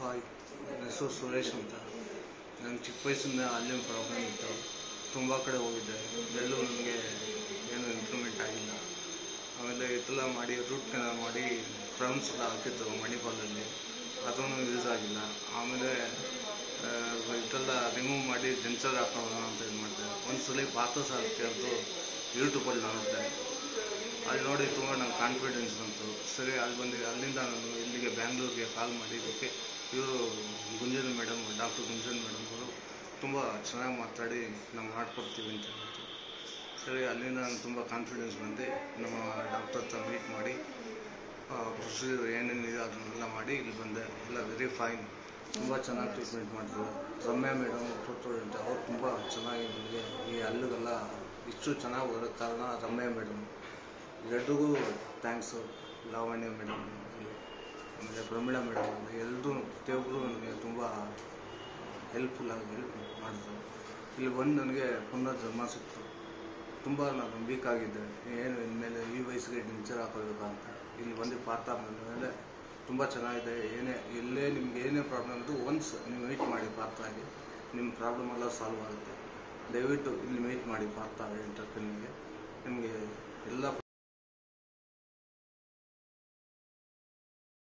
hi ನನ್ನ ಹೆಸರು ಸುರೇಶ್ ಅಂತ ನನಗೆ ಚಿಕ್ಕ ವಯಸ್ಸಿಂದ ಅಲ್ಲಿನ ಪ್ರಾಬ್ಲಮ್ ಇತ್ತು ತುಂಬ ಕಡೆ ಹೋಗಿದ್ದೆ ಎಲ್ಲೂ ನನಗೆ ಏನು ಇಂಪ್ರೂವ್ಮೆಂಟ್ ಆಗಿಲ್ಲ ಆಮೇಲೆ ಇದೆಲ್ಲ ಮಾಡಿ ರೂಟ್ ಕೆನಾಲ್ ಮಾಡಿ ಕ್ರಮ್ಸ್ ಎಲ್ಲ ಹಾಕಿತ್ತು ಮಣಿಪಾಲಲ್ಲಿ ಅದೂ ಯೂಸ್ ಆಗಿಲ್ಲ ಆಮೇಲೆ ಆ, ಇದೆಲ್ಲ ರಿಮೂವ್ ಮಾಡಿ ಜೆನ್ಸರ್ ಹಾಕೋಣ ಅಂತ ಇದು ಮಾಡಿದೆ ಒಂದು ಸಲ ಪಾತ್ರ ಸಾಧ್ಯ ಅಂತ ಯೂಟ್ಯೂಬಲ್ಲಿ ನೋಡಿದೆ ಅಲ್ಲಿ ನೋಡಿ ತುಂಬ ನಂಗೆ ಕಾನ್ಫಿಡೆನ್ಸ್ ಬಂತು ಸರಿ ಅಲ್ಲಿ ಬಂದು ಅಲ್ಲಿಂದ ನಾನು ಇಲ್ಲಿಗೆ ಬ್ಯಾಂಗ್ಳೂರಿಗೆ ಕಾಲ್ ಮಾಡಿದ್ದಕ್ಕೆ ಇವರು Gunjan madam doctor Gunjan madam ಅವರು ತುಂಬ ಚೆನ್ನಾಗಿ ಮಾತಾಡಿ ನಾವು ಮಾಡ್ಕೊಡ್ತೀವಿ ಅಂತ ಹೇಳಿದ್ರು ಸರಿ ಅಲ್ಲಿಂದ ನಾನು ತುಂಬ ಕಾನ್ಫಿಡೆನ್ಸ್ ಬಂದು ನಮ್ಮ ಡಾಕ್ಟರ್ ಹತ್ರ ಮೀಟ್ ಮಾಡಿ ಪ್ರೊಸೀಜರ್ ಏನೇನಿದೆ ಅದನ್ನೆಲ್ಲ ಮಾಡಿ ಇಲ್ಲಿ ಬಂದೆ ಎಲ್ಲ ವೆರಿ ಫೈನ್ ತುಂಬ ಚೆನ್ನಾಗಿ ಟ್ರೀಟ್ಮೆಂಟ್ ಮಾಡಿದ್ರು ರಮ್ಯಾ ಮೇಡಮ್ ಅಂತ ಅವ್ರು ತುಂಬ ಚೆನ್ನಾಗಿ ನನಗೆ ಈ ಹಲ್ಲಿಗೆಲ್ಲ ಇಷ್ಟು ಚೆನ್ನಾಗಿ ಬರೋಕ್ಕೆ ಕಾರಣ ರಮ್ಯಾ ಮೇಡಮ್ ಎರಡಿಗೂ ಥ್ಯಾಂಕ್ಸು ಲಾವಣ್ಯ ಮೇಡಮ್ ಆಮೇಲೆ ಪ್ರಮೀಳಾ ಮೇಡಮ್ ಎಲ್ಲರೂ ಪ್ರತಿಯೊಬ್ಬರು ನನಗೆ ತುಂಬ ಹೆಲ್ಪ್ಫುಲ್ ಆಗಿ ಹೆಲ್ಪ್ ಮಾಡಿದ್ರು ಇಲ್ಲಿ ಬಂದು ನನಗೆ ಪುನಃ ಜನ್ಮ ಸಿಕ್ತು ತುಂಬ ನಾನು ವೀಕ್ ಆಗಿದ್ದೆ ಏನು ಇನ್ಮೇಲೆ ಈ ವಯಸ್ಸಿಗೆ ಡಿಂಚರ್ ಹಾಕೋಬೇಕಾ ಅಂತ ಇಲ್ಲಿ ಬಂದು ಪಾತ್ರ ಮೇಲೆ ತುಂಬ ಚೆನ್ನಾಗಿದೆ ಏನೇ ಎಲ್ಲೇ ನಿಮ್ಗೆ ಏನೇ ಪ್ರಾಬ್ಲಮ್ ಇದ್ದು ಒನ್ಸ್ ನೀವು ಮೀಟ್ ಮಾಡಿ ಪಾತ್ರಾಗಿ ನಿಮ್ಮ ಪ್ರಾಬ್ಲಮ್ ಎಲ್ಲ ಸಾಲ್ವ್ ಆಗುತ್ತೆ ದಯವಿಟ್ಟು ಇಲ್ಲಿ ಮೀಟ್ ಮಾಡಿ ಪಾತ್ರ ಎಂಟರ್ಟೈನ್ಗೆ ನಿಮಗೆ ಎಲ್ಲ